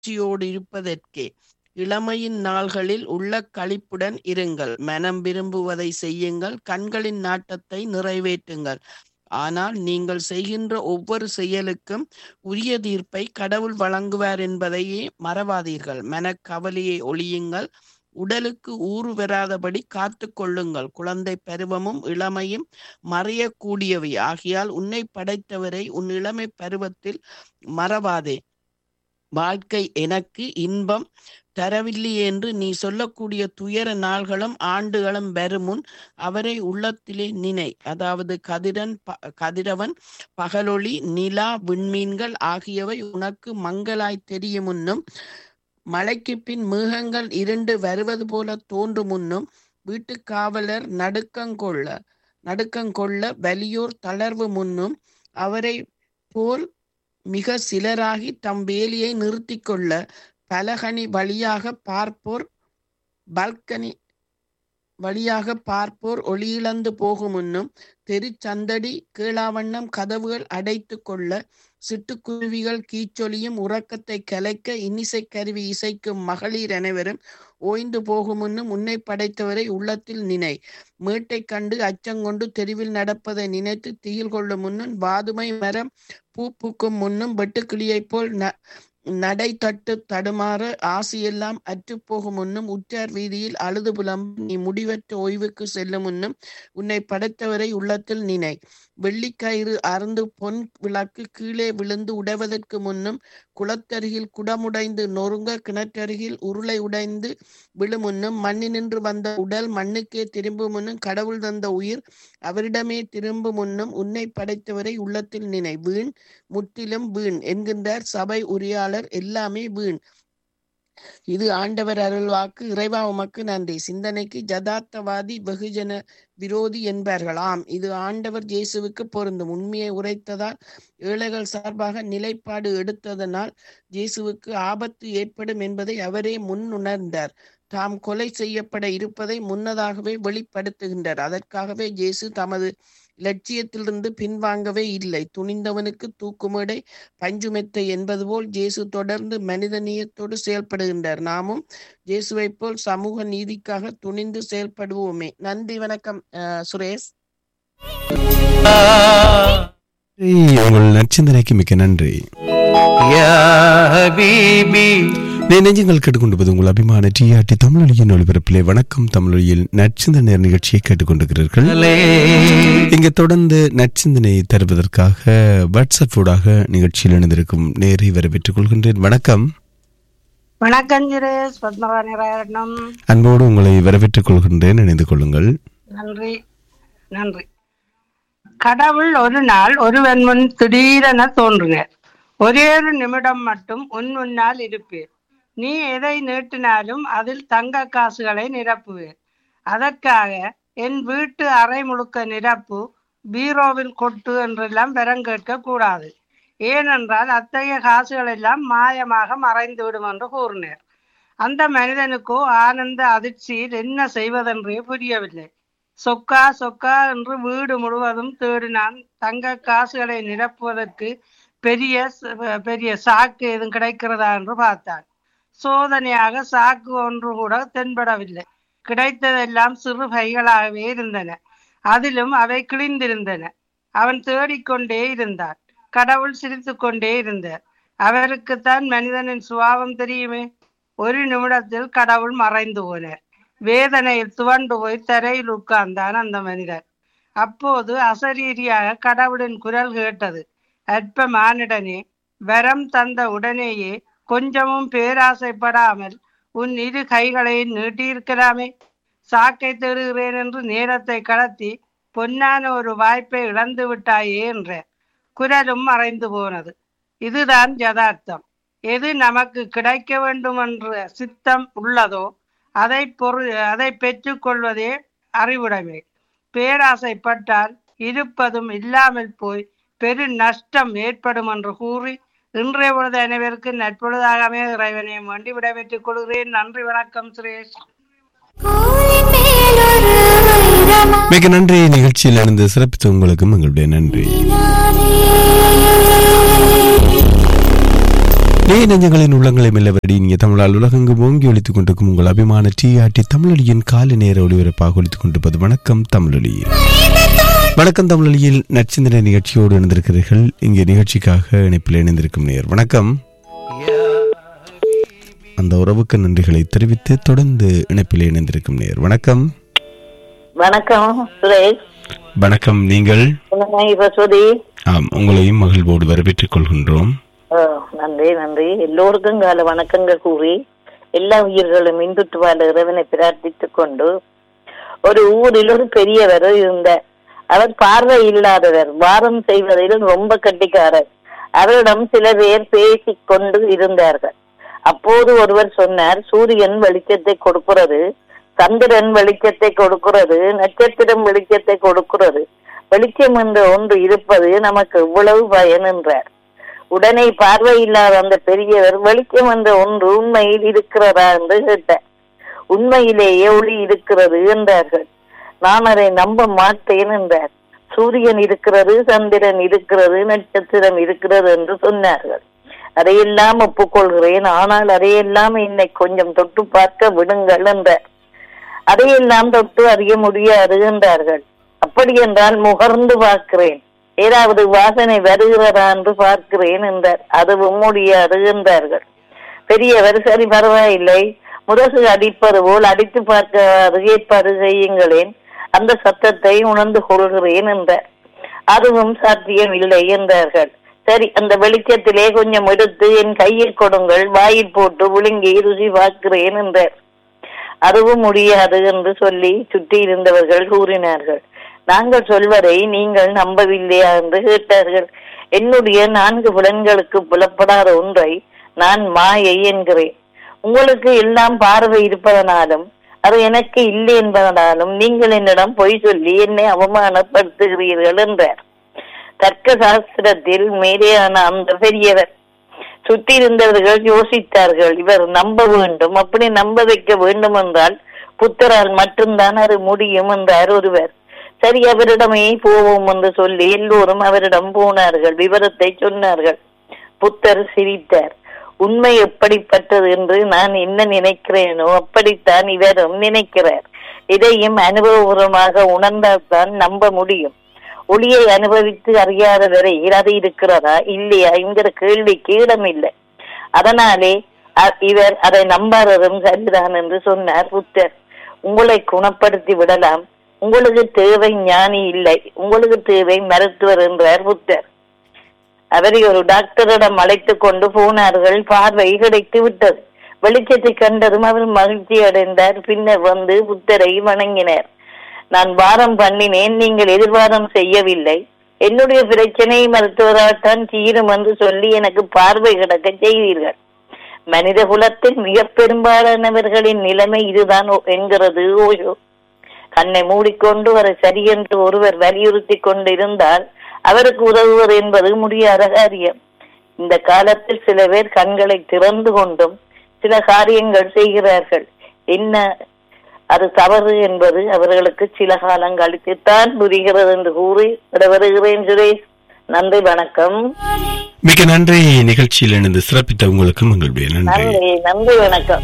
மகிழ்ச்சியோடு இருப்பதற்கே இளமையின் நாள்களில் உள்ள களிப்புடன் இருங்கள் மனம் விரும்புவதை செய்யுங்கள் கண்களின் நாட்டத்தை நிறைவேற்றுங்கள் ஆனால் நீங்கள் செய்கின்ற ஒவ்வொரு செயலுக்கும் உரிய தீர்ப்பை கடவுள் வழங்குவார் என்பதையே மறவாதீர்கள் மனக்கவலையை ஒழியுங்கள் உடலுக்கு ஊறு வராதபடி காத்து கொள்ளுங்கள் குழந்தை பருவமும் இளமையும் மறையக்கூடியவை ஆகியால் உன்னை படைத்தவரை உன் இளமை பருவத்தில் மறவாதே வாழ்க்கை எனக்கு இன்பம் தரவில்லை என்று நீ சொல்லக்கூடிய துயர நாள்களும் ஆண்டுகளும் வருமுன் அவரை உள்ளத்திலே நினை அதாவது கதிரன் கதிரவன் பகலொளி நிலா விண்மீன்கள் ஆகியவை உனக்கு மங்களாய் தெரியும் முன்னும் மழைக்கு பின் மேகங்கள் இருண்டு வருவது போல தோன்றும் முன்னும் வீட்டு காவலர் நடுக்கங்கொள்ள நடுக்கங்கொள்ள வலியோர் தளர்வு முன்னும் அவரை போல் மிக சிலராகி தம் வேலியை நிறுத்தி கொள்ள பலகனி வழியாக பார்ப்போர் பல்கனி வழியாக பார்ப்போர் ஒளியிழந்து போகும் முன்னும் தெருச்சந்தடி கீழாவண்ணம் கதவுகள் அடைத்து கொள்ள சிட்டுக்குருவிகள் கீச்சொலியும் உறக்கத்தை கலைக்க இன்னிசை கருவி இசைக்கும் மகளிர் அனைவரும் ஓய்ந்து போகும் முன்னும் உன்னை படைத்தவரை உள்ளத்தில் நினை மீட்டை கண்டு அச்சங்கொண்டு தெருவில் நடப்பதை நினைத்து தீயில் கொள்ளும் முன்னும் வாதுமை மரம் பூ பூக்கும் முன்னும் வெட்டுக்கிளியைப் போல் ந நடை தட்டு தடுமாற ஆசையெல்லாம் அற்றுப்போகும் முன்னும் உற்றார் வீதியில் அழுது புலம்பும் நீ முடிவற்ற ஓய்வுக்கு செல்லும் முன்னும் உன்னை படைத்தவரை உள்ளத்தில் நினை வெள்ளிக்கயிறு அருந்து பொன் விளக்கு கீழே விழுந்து உடைவதற்கு முன்னும் குளத்தருகில் குடமுடைந்து நொறுங்க கிணற்றருகில் உருளை உடைந்து விழும் முன்னும் மண்ணினின்று வந்த உடல் மண்ணுக்கே திரும்பும் முன்னும் கடவுள் தந்த உயிர் அவரிடமே திரும்பும் முன்னும் உன்னை படைத்தவரை உள்ளத்தில் நினை வீண் முற்றிலும் வீண் என்கின்றார் சபை உரியாளர் எல்லாமே வீண் இது ஆண்டவர் அருள்வாக்கு இறைவா உமக்கு நன்றி சிந்தனைக்கு ஜதார்த்தவாதி வெகுஜன விரோதி என்பார்களாம் இது ஆண்டவர் இயேசுவுக்கு பொருந்தும் உண்மையை உரைத்ததால் ஏழைகள் சார்பாக நிலைப்பாடு எடுத்ததனால் இயேசுவுக்கு ஆபத்து ஏற்படும் என்பதை அவரே முன் உணர்ந்தார் தாம் கொலை செய்யப்பட இருப்பதை முன்னதாகவே வெளிப்படுத்துகின்றார் அதற்காகவே இயேசு தமது லட்சியத்திலிருந்து பின்வாங்கவே இல்லை துணிந்தவனுக்கு தூக்குமேடை பஞ்சுமெத்தை என்பது போல் இயேசு தொடர்ந்து மனிதநேயத்தோடு செயல்படுகின்றார் நாமும் இயேசுவை போல் சமூக நீதிக்காக துணிந்து செயல்படுவோமே நன்றி வணக்கம் சுரேஷ் உங்கள் நற்சிந்தனைக்கு மிக்க நன்றி நெஞ்சங்கள் கேட்டுக்கொண்டிருப்பது உங்கள் அபிமான டிஆர்டி தமிழொலியின் ஒளிபரப்பிலே வணக்கம் தமிழொலியில் நற்சிந்தனை நிகழ்ச்சியை கேட்டுக்கொண்டிருக்கிறீர்கள் இங்கே தொடர்ந்து நற்சிந்தனை தருவதற்காக வாட்ஸ்அப் ஊடாக நிகழ்ச்சியில் இணைந்திருக்கும் நேரை வரவேற்றுக் கொள்கின்றேன் வணக்கம் வணக்கம் சுரேஷ் பத்மவாணி ராயணம் அன்போடு உங்களை வரவேற்றுக் கொள்கின்றேன் இணைந்து கொள்ளுங்கள் நன்றி நன்றி கடவுள் ஒரு நாள் ஒருவன் முன் திடீரென தோன்றினார் ஒரே ஒரு நிமிடம் மட்டும் உன் முன்னால் இருப்பேன் நீ எதை நீட்டினாலும் அதில் தங்க காசுகளை நிரப்புவேன் அதற்காக என் வீட்டு அறை முழுக்க நிரப்பு பீரோவில் கொட்டு என்றெல்லாம் பெறம் கேட்க கூடாது ஏனென்றால் அத்தகைய காசுகள் எல்லாம் மாயமாக மறைந்து விடும் என்று கூறினார் அந்த மனிதனுக்கோ ஆனந்த அதிர்ச்சியில் என்ன செய்வதென்றே புரியவில்லை சொக்கா சொக்கா என்று வீடு முழுவதும் தேடினான் தங்க காசுகளை நிரப்புவதற்கு பெரிய பெரிய சாக்கு எதுவும் கிடைக்கிறதா என்று பார்த்தான் சோதனையாக சாக்கு ஒன்று கூட தென்படவில்லை கிடைத்ததெல்லாம் சிறு பைகளாகவே இருந்தன அதிலும் அவை கிழிந்திருந்தன அவன் தேடிக்கொண்டே இருந்தான் கடவுள் சிரித்து கொண்டே இருந்தார் அவருக்குத்தான் மனிதனின் சுபாவம் தெரியுமே ஒரு நிமிடத்தில் கடவுள் மறைந்து போனார் வேதனையில் துவண்டு போய் தரையில் உட்கார்ந்தான் அந்த மனிதர் அப்போது அசரீரியாக கடவுளின் குரல் கேட்டது அற்ப மானிடனே வரம் தந்த உடனேயே கொஞ்சமும் பேராசைப்படாமல் உன் இரு கைகளை நீட்டியிருக்கலாமே சாக்கை தேடுகிறேன் என்று நேரத்தை கடத்தி பொன்னான ஒரு வாய்ப்பை இழந்து விட்டாயே என்ற குரலும் மறைந்து போனது இதுதான் யதார்த்தம் எது நமக்கு கிடைக்க வேண்டும் என்ற சித்தம் உள்ளதோ அதை பொரு அதை பெற்றுக்கொள்வதே அறிவுடைமை பேராசைப்பட்டால் இருப்பதும் இல்லாமல் போய் பெரு நஷ்டம் ஏற்படும் என்று கூறி இன்றைய பொழுது அனைவருக்கு நட்பொழுதாகவே இறைவனை வேண்டி விடைபெற்றுக் கொள்கிறேன் நன்றி வணக்கம் சுரேஷ் மிக நன்றி நிகழ்ச்சியில் இருந்து சிறப்பித்த உங்களுக்கும் எங்களுடைய நன்றி ஏ நெஞ்சங்களின் உள்ளங்களை மெல்லவடி நீங்க தமிழால் உலகெங்கும் ஓங்கி ஒழித்துக் கொண்டிருக்கும் உங்கள் அபிமான டிஆர்டி தமிழொலியின் காலை நேர ஒளிபரப்பாக ஒழித்துக் கொண்டிருப்பது வணக்கம் தமிழொலி வணக்கம் தமிழொலியில் நற்சிந்தனை நிகழ்ச்சியோடு இணைந்திருக்கிறீர்கள் இங்கே நிகழ்ச்சிக்காக இணைப்பில் இணைந்திருக்கும் நேர் வணக்கம் அந்த உறவுக்கு நன்றிகளை தெரிவித்து தொடர்ந்து இணைப்பில் இணைந்திருக்கும் நேர் வணக்கம் வணக்கம் சுரேஷ் வணக்கம் நீங்கள் சொல்லுங்க இப்ப சுதி ஆம் உங்களையும் மகிழ்வோடு வரவேற்றுக் கொள்கின்றோம் ஓ, நன்றி நன்றி எல்லோருக்கும் கால வணக்கங்கள் கூறி எல்லா உயிர்களும் இந்துட்டு வாழ இறைவனை பிரார்த்தித்துக் கொண்டு ஒரு ஊரில் ஒரு பெரியவர் இருந்தார் அவர் பார்வை இல்லாதவர் வாரம் செய்வதில் ரொம்ப கட்டிக்காரர் அவரிடம் சில பேர் பேசிக் கொண்டு இருந்தார்கள் அப்போது ஒருவர் சொன்னார் சூரியன் வெளிச்சத்தை கொடுக்கிறது சந்திரன் வெளிச்சத்தை கொடுக்கிறது நட்சத்திரம் வெளிச்சத்தை கொடுக்கிறது வெளிச்சம் என்ற ஒன்று இருப்பது நமக்கு இவ்வளவு பயன் என்றார் உடனே பார்வை இல்லாத அந்த பெரியவர் வெளிச்சம் என்ற ஒன்று உண்மையில் இருக்கிறதா என்று கேட்டார் உண்மையிலேயே ஒளி இருக்கிறது என்றார்கள் நான் அதை நம்ப மாட்டேன் என்றார் சூரியன் இருக்கிறது சந்திரன் இருக்கிறது நட்சத்திரம் இருக்கிறது என்று சொன்னார்கள் அதையெல்லாம் ஒப்புக்கொள்கிறேன் ஆனால் அதையெல்லாம் என்னை கொஞ்சம் தொட்டு பார்க்க விடுங்கள் என்றார் அதையெல்லாம் தொட்டு அறிய முடியாது என்றார்கள் அப்படி என்றால் முகர்ந்து பார்க்கிறேன் ஏதாவது வாசனை வருகிறதா என்று பார்க்கிறேன் என்றார் அதுவும் முடியாது என்றார்கள் பெரியவர் சரி பரவாயில்லை முரசு அடிப்பது போல் அடித்து பார்க்க ஏற்பாடு செய்யுங்களேன் அந்த சத்தத்தை உணர்ந்து கொள்கிறேன் என்றார் அதுவும் சாத்தியம் இல்லை என்றார்கள் சரி அந்த வெளிச்சத்திலே கொஞ்சம் எடுத்து என் கையில் கொடுங்கள் வாயில் போட்டு விழுங்கி ருசி பார்க்கிறேன் என்றார் அதுவும் முடியாது என்று சொல்லி சுற்றி இருந்தவர்கள் கூறினார்கள் நாங்கள் சொல்வதை நீங்கள் நம்பவில்லையா என்று கேட்டார்கள் என்னுடைய நான்கு புலன்களுக்கு புலப்படாத ஒன்றை நான் மாயை என்கிறேன் உங்களுக்கு எல்லாம் பார்வை இருப்பதனாலும் அது எனக்கு இல்லை என்பதனாலும் நீங்கள் என்னிடம் பொய் சொல்லி என்னை அவமானப்படுத்துகிறீர்கள் என்றார் தர்க்க சாஸ்திரத்தில் மேலேயான அந்த பெரியவர் சுற்றி இருந்தவர்கள் யோசித்தார்கள் இவர் நம்ப வேண்டும் அப்படி நம்ப வைக்க வேண்டும் என்றால் புத்தரால் மட்டும்தான் அது முடியும் என்றார் ஒருவர் சரி அவரிடமே போவோம் என்று சொல்லி எல்லோரும் அவரிடம் போனார்கள் விவரத்தை சொன்னார்கள் புத்தர் சிரித்தார் உண்மை எப்படிப்பட்டது என்று நான் என்ன நினைக்கிறேனோ அப்படித்தான் இவரும் நினைக்கிறார் இதையும் அனுபவபூர்வமாக உணர்ந்தால்தான் நம்ப முடியும் ஒளியை அனுபவித்து அறியாத வரையில் அது இருக்கிறதா இல்லையா என்கிற கேள்விக்கு இடமில்லை அதனாலே அ- இவர் அதை நம்பாததும் சரிதான் என்று சொன்னார் புத்தர் உங்களை குணப்படுத்தி விடலாம் உங்களுக்கு தேவை ஞானி இல்லை உங்களுக்கு தேவை மருத்துவர் என்றார் புத்தர் அவரை ஒரு டாக்டரிடம் அழைத்து கொண்டு போனார்கள் பார்வை கிடைத்து விட்டது வெளிச்சத்தை கண்டதும் அவர் மகிழ்ச்சி அடைந்தார் பின்னர் வந்து புத்தரை வணங்கினார் நான் வாரம் பண்ணினேன் நீங்கள் எதிர்வாதம் செய்யவில்லை என்னுடைய பிரச்சனை மருத்துவராகத்தான் தீரும் என்று சொல்லி எனக்கு பார்வை கிடக்க செய்தீர்கள் மனித குலத்தில் மிக பெரும்பாலானவர்களின் நிலைமை இதுதான் ஓ- என்கிறது ஓஷோ கண்ணை மூடிக்கொண்டு வரை சரி என்று ஒருவர் வலியுறுத்தி கொண்டிருந்தால் அவருக்கு உதவுவது என்பது முடியாத காரியம் இந்த காலத்தில் சில பேர் கண்களை திறந்து கொண்டும் சில காரியங்கள் செய்கிறார்கள் என்ன அது தவறு என்பது அவர்களுக்கு சில காலம் கழித்துத்தான் புரிகிறது என்று கூறி விடைபெறுகிறேன் சுரேஷ் நன்றி வணக்கம் மிக நன்றி நிகழ்ச்சியில் இணைந்து சிறப்பித்த உங்களுக்கு எங்களுடைய நன்றி நன்றி நன்றி வணக்கம்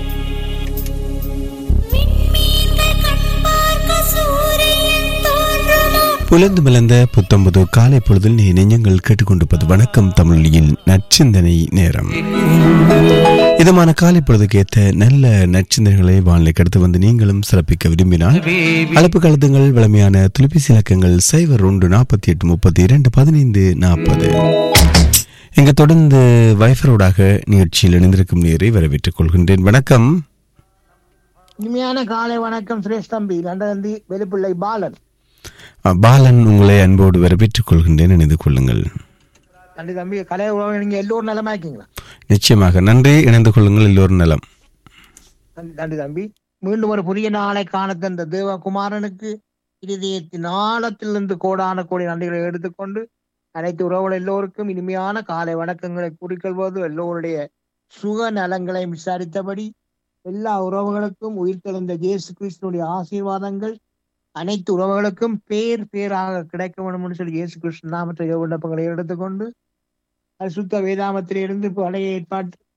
புலந்து மலர்ந்த புத்தம்பது காலை பொழுதில் நீ நெஞ்சங்கள் கேட்டுக்கொண்டிருப்பது வணக்கம் தமிழில் நற்சிந்தனை நேரம் இதமான காலை பொழுதுக்கு ஏற்ற நல்ல நற்சிந்தனைகளை வானிலை கடத்து வந்து நீங்களும் சிறப்பிக்க விரும்பினால் அழைப்பு கழுத்துங்கள் வளமையான தொலைபேசி இலக்கங்கள் சைபர் ஒன்று நாற்பத்தி எட்டு முப்பத்தி இரண்டு பதினைந்து நாற்பது இங்கு தொடர்ந்து வைஃபரோடாக நிகழ்ச்சியில் இணைந்திருக்கும் நேரை வரவேற்றுக் கொள்கின்றேன் வணக்கம் இனிமையான காலை வணக்கம் சுரேஷ் தம்பி லண்டந்தி வெளிப்பிள்ளை பாலன் அ, பாலன் உங்களை அன்போடு வரவேற்றுக் கொள்கின்றேன் இணைந்து கொள்ளுங்கள் நன்றி தம்பி கலை உறவு நீங்க எல்லோரும் நலமாக்கீங்களா நிச்சயமாக நன்றி இணைந்து கொள்ளுங்கள் எல்லோரும் நலம் நன்றி நன்றி தம்பி மீண்டும் ஒரு புதிய நாளை காண தந்த தேவகுமாரனுக்கு இருதயத்தின் ஆழத்திலிருந்து கோடான கோடி நன்றிகளை எடுத்துக்கொண்டு அனைத்து உறவுகள் எல்லோருக்கும் இனிமையான காலை வணக்கங்களை கூறிக்கொள்வது எல்லோருடைய சுக நலங்களை விசாரித்தபடி எல்லா உறவுகளுக்கும் உயிர்த்தெழுந்த இயேசு கிறிஸ்துடைய ஆசீர்வாதங்கள் அனைத்து உறவுகளுக்கும் பேர் பேராக கிடைக்க வேண்டும் என்று சொல்லி இயேசு கிருஷ்ண நாமத்தை விண்ணப்பங்களை எடுத்துக்கொண்டு பரிசுத்த வேதாமத்திலிருந்து பழைய ஏற்பாட்டு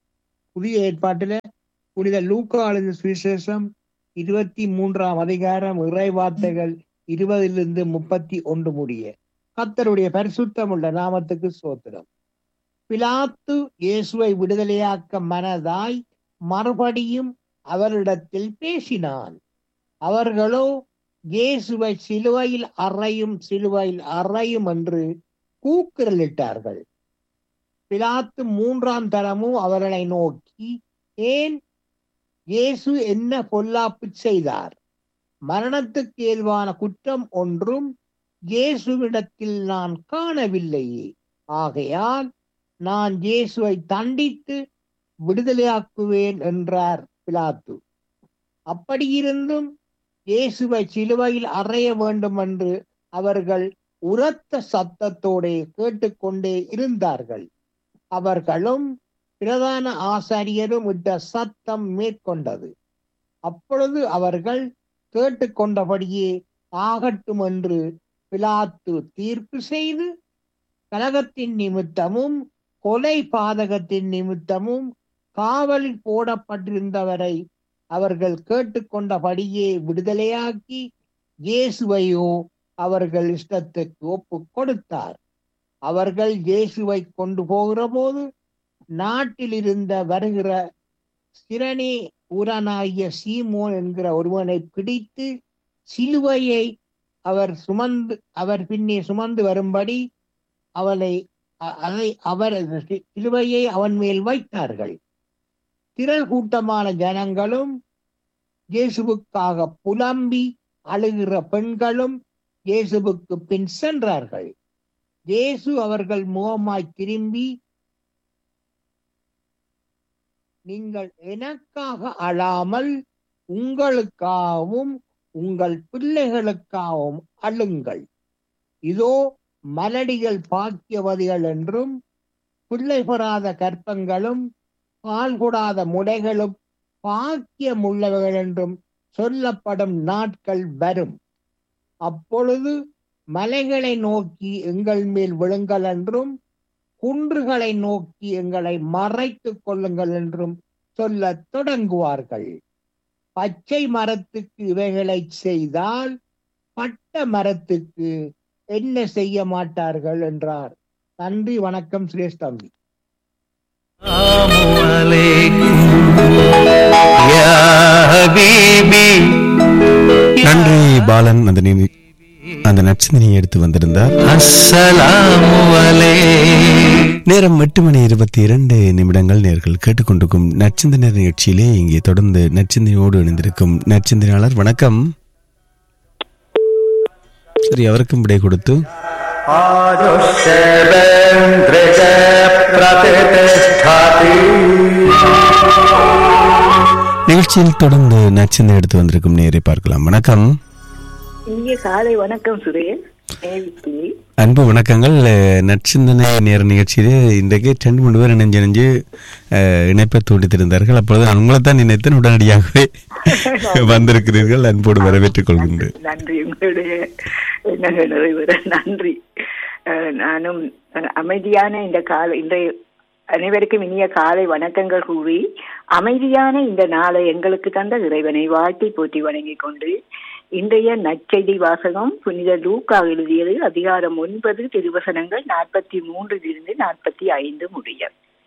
புதிய ஏற்பாட்டில புனித லூக்கா எழுதிய சுவிசேஷம் இருபத்தி மூன்றாம் அதிகாரம் இறை வார்த்தைகள் இருபதிலிருந்து முப்பத்தி ஒன்று முடிய கத்தருடைய பரிசுத்தம் உள்ள நாமத்துக்கு சோத்திரம் பிலாத்து இயேசுவை விடுதலையாக்க மனதாய் மறுபடியும் அவரிடத்தில் பேசினான் அவர்களோ இயேசுவை சிலுவையில் அறையும் சிலுவையில் அறையும் என்று கூக்குரலிட்டார்கள் பிலாத்து மூன்றாம் தரமும் அவர்களை நோக்கி ஏன் இயேசு என்ன பொல்லாப்பு செய்தார் மரணத்துக்கு இயல்பான குற்றம் ஒன்றும் இயேசுவிடத்தில் நான் காணவில்லையே ஆகையால் நான் இயேசுவை தண்டித்து விடுதலையாக்குவேன் என்றார் பிலாத்து அப்படியிருந்தும் இயேசுவை சிலுவையில் அறைய வேண்டும் என்று அவர்கள் உரத்த சத்தத்தோடே கேட்டுக்கொண்டே இருந்தார்கள் அவர்களும் பிரதான ஆசாரியரும் இட்ட சத்தம் மேற்கொண்டது அப்பொழுது அவர்கள் கேட்டுக்கொண்டபடியே ஆகட்டும் என்று பிலாத்து தீர்ப்பு செய்து கலகத்தின் நிமித்தமும் கொலை பாதகத்தின் நிமித்தமும் காவலில் போடப்பட்டிருந்தவரை அவர்கள் கேட்டுக்கொண்டபடியே விடுதலையாக்கி இயேசுவையோ அவர்கள் இஷ்டத்துக்கு ஒப்பு கொடுத்தார் அவர்கள் இயேசுவை கொண்டு போகிற போது நாட்டில் இருந்த வருகிற சிரணே ஊரனாகிய சீமோன் என்கிற ஒருவனை பிடித்து சிலுவையை அவர் சுமந்து அவர் பின்னே சுமந்து வரும்படி அவளை அ- அதை அவர் சி- சிலுவையை அவன் மேல் வைத்தார்கள் திரள் கூட்டமான ஜனங்களும் இயேசுவுக்காக புலம்பி அழுகிற பெண்களும் இயேசுவுக்கு பின் சென்றார்கள் இயேசு அவர்கள் முகமாய் திரும்பி நீங்கள் எனக்காக அழாமல் உங்களுக்காகவும் உங்கள் பிள்ளைகளுக்காகவும் அழுங்கள் இதோ மலடிகள் பாக்கியவதிகள் என்றும் பிள்ளை பெறாத கற்பங்களும் பால் கொடாத முடைகளும் பாக்கியமுள்ளவர்கள் என்றும் சொல்லப்படும் நாட்கள் வரும் அப்பொழுது மலைகளை நோக்கி எங்கள் மேல் விழுங்கள் என்றும் குன்றுகளை நோக்கி எங்களை மறைத்துக் கொள்ளுங்கள் என்றும் சொல்லத் தொடங்குவார்கள் பச்சை மரத்துக்கு இவைகளை செய்தால் பட்ட மரத்துக்கு என்ன செய்ய மாட்டார்கள் என்றார் நன்றி வணக்கம் சுரேஷ் தம்பி السلام عليكم يا حبيبي நன்றி பாலன் அந்த நினை- அந்த நட்சத்திரியை எடுத்து வந்திருந்தார் السلام عليكم நேரம் எட்டு மணி இருபத்தி இரண்டு நிமிடங்கள் நேர்கள் கேட்டுக்கொண்டிருக்கும் நற்சிந்தனர் நிகழ்ச்சியிலே இங்கே தொடர்ந்து நற்சிந்தனையோடு இணைந்திருக்கும் நற்சிந்தனையாளர் வணக்கம் சரி அவருக்கும் விடை கொடுத்து आजुष्येवेन्द्रिज प्रतिष्ठति நிகழ்ச்சியில் தொடர்ந்து நற்சிந்தனை எடுத்து வந்திருக்கும் நேரை பார்க்கலாம் வணக்கம் இங்கே காலை வணக்கம் சுரேஷ் நேவிக்கு அன்பு வணக்கங்கள் அஹ், நற்சிந்தனை நேர நிகழ்ச்சியிலே இன்றைக்கு ரெண்டு மூணு பேர் இணைஞ்சு இணைஞ்சு அஹ், இணைப்பை தூண்டித்திருந்தார்கள் அப்பொழுது நான் உங்களை தான் நினைத்தேன் உடனடியாகவே வந்திருக்கிறீர்கள் அன்போடு வரவேற்றுக் கொள்கின்றேன் நன்றி உங்களுடைய என்ன நிறைவேற நன்றி அஹ், நானும் அஹ், அமைதியான இந்த காலை இன்றைய அனைவருக்கும் இனிய காலை வணக்கங்கள் கூறி அமைதியான இந்த நாளை எங்களுக்கு தந்த இறைவனை வாழ்த்தி போற்றி வணங்கிக் கொண்டு இன்றைய நற்செய்தி வாசகம் புனித லூக்கா எழுதியது அதிகாரம் ஒன்பது திருவசனங்கள் நாற்பத்தி மூன்றிலிருந்து நாற்பத்தி ஐந்து முடிய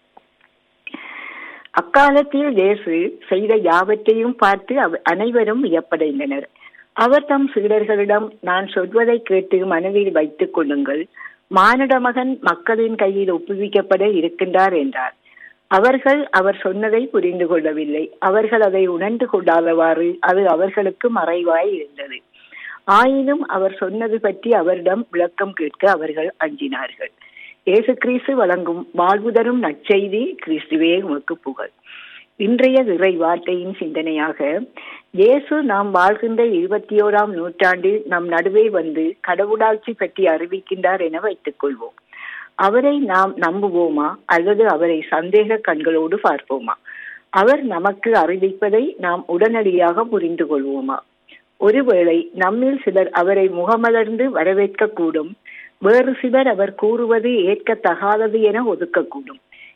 அக்காலத்தில் இயேசு செய்த யாவற்றையும் பார்த்து அவ- அனைவரும் வியப்படைந்தனர் அவர் தம் சீடர்களிடம் நான் சொல்வதை கேட்டு மனதில் வைத்துக் கொள்ளுங்கள் மானிட மகன் மக்களின் கையில் ஒப்புவிக்கப்பட இருக்கின்றார் என்றார் அவர்கள் அவர் சொன்னதை புரிந்து கொள்ளவில்லை அவர்கள் அதை உணர்ந்து கொள்ளாதவாறு அது அவர்களுக்கு மறைவாய் இருந்தது ஆயினும் அவர் சொன்னது பற்றி அவரிடம் விளக்கம் கேட்க அவர்கள் அஞ்சினார்கள் இயேசு கிறிஸ்து வழங்கும் வாழ்வு தரும் நற்செய்தி கிறிஸ்துவே உமக்கு புகழ் இன்றைய இறை வார்த்தையின் சிந்தனையாக இயேசு நாம் வாழ்கின்ற இருபத்தி ஓராம் நூற்றாண்டில் நம் நடுவே வந்து கடவுளாட்சி பற்றி அறிவிக்கின்றார் என வைத்துக் கொள்வோம் அவரை நாம் நம்புவோமா அல்லது அவரை சந்தேக கண்களோடு பார்ப்போமா அவர் நமக்கு அறிவிப்பதை நாம் உடனடியாக புரிந்து கொள்வோமா ஒருவேளை நம்மில் சிலர் அவரை முகமலர்ந்து வரவேற்க கூடும் வேறு சிலர் அவர் கூறுவது ஏற்கத்தகாதது என ஒதுக்கக்கூடும்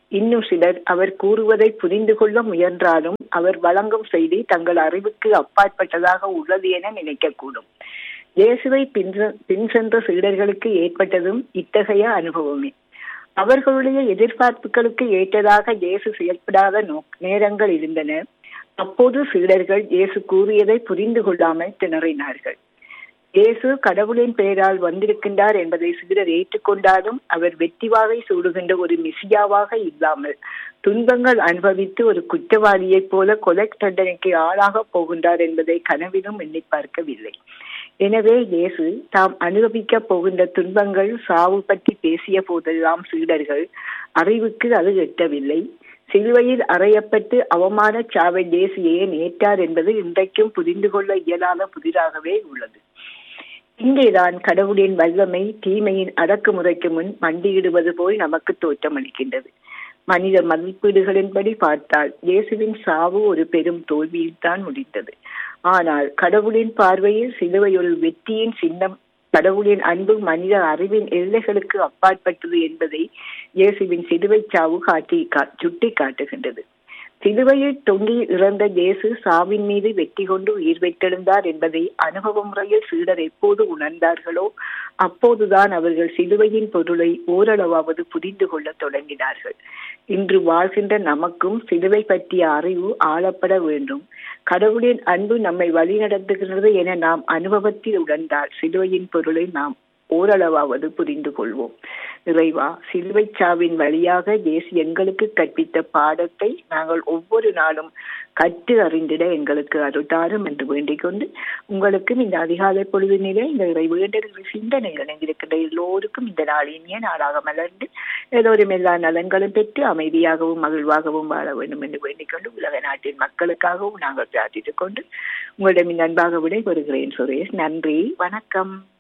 இன்னும் சிலர் அவர் கூறுவதை புரிந்து கொள்ள முயன்றாலும் அவர் வழங்கும் செய்தி தங்கள் அறிவுக்கு அப்பாற்பட்டதாக உள்ளது என நினைக்கக்கூடும் இயேசுவை பின் பின் சென்ற சீடர்களுக்கு ஏற்பட்டதும் இத்தகைய அனுபவமே அவர்களுடைய எதிர்பார்ப்புகளுக்கு ஏற்றதாக இயேசு செயல்படாத நோ நேரங்கள் இருந்தன அப்போது சீடர்கள் இயேசு கூறியதை புரிந்து கொள்ளாமல் திணறினார்கள் இயேசு கடவுளின் பெயரால் வந்திருக்கின்றார் என்பதை சீடர் ஏற்றுக்கொண்டாலும் அவர் வெற்றிவாகை சூடுகின்ற ஒரு மிசியாவாக இல்லாமல் துன்பங்கள் அனுபவித்து ஒரு குற்றவாளியைப் போல கொலை தண்டனைக்கு ஆளாக போகின்றார் என்பதை கனவிலும் எண்ணி பார்க்கவில்லை எனவே இயேசு தாம் அனுபவிக்கப் போகின்ற துன்பங்கள் சாவு பற்றி பேசிய போதெல்லாம் சீடர்கள் அறிவுக்கு அது எட்டவில்லை சிலுவையில் அறையப்பட்டு அவமான சாவை இயேசு ஏன் ஏற்றார் என்பது இன்றைக்கும் புரிந்து கொள்ள இயலாத புதிராகவே உள்ளது இங்கேதான் கடவுளின் வல்லமை தீமையின் அடக்குமுறைக்கு முன் மண்டியிடுவது போல் நமக்கு தோற்றமளிக்கின்றது மனித மதிப்பீடுகளின்படி பார்த்தால் இயேசுவின் சாவு ஒரு பெரும் தோல்வியில் தான் முடிந்தது ஆனால் கடவுளின் பார்வையில் சிலுவை ஒரு வெற்றியின் சின்னம் கடவுளின் அன்பு மனித அறிவின் எல்லைகளுக்கு அப்பாற்பட்டது என்பதை இயேசுவின் சிலுவை சாவு காட்டி சுட்டி காட்டுகின்றது சிலுவையில் தொங்கி இறந்த இயேசு சாவின் மீது வெற்றி கொண்டு உயிர் வைத்தெழுந்தார் என்பதை அனுபவ முறையில் சீடர் எப்போது உணர்ந்தார்களோ அப்போதுதான் அவர்கள் சிலுவையின் பொருளை ஓரளவாவது புரிந்து கொள்ள தொடங்கினார்கள் இன்று வாழ்கின்ற நமக்கும் சிலுவை பற்றிய அறிவு ஆளப்பட வேண்டும் கடவுளின் அன்பு நம்மை வழிநடத்துகிறது என நாம் அனுபவத்தில் உணர்ந்தால் சிலுவையின் பொருளை நாம் ஓரளவாவது புரிந்து கொள்வோம் இறைவா சிலுவை சாவின் வழியாக இயேசு எங்களுக்கு கற்பித்த பாடத்தை நாங்கள் ஒவ்வொரு நாளும் கற்று அறிந்திட எங்களுக்கு அருட்டாரும் என்று வேண்டிக் கொண்டு உங்களுக்கும் இந்த அதிகாலை பொழுதினிலே இந்த இறை வேண்டல் சிந்தனை இணைந்திருக்கின்ற எல்லோருக்கும் இந்த நாள் இனிய நாளாக மலர்ந்து எல்லோரும் எல்லா நலன்களும் பெற்று அமைதியாகவும் மகிழ்வாகவும் வாழ வேண்டும் என்று வேண்டிக் கொண்டு உலக நாட்டின் மக்களுக்காகவும் நாங்கள் பிரார்த்தித்துக் கொண்டு உங்களிடம் இந்த அன்பாக விடை பெறுகிறேன் சுரேஷ் நன்றி வணக்கம்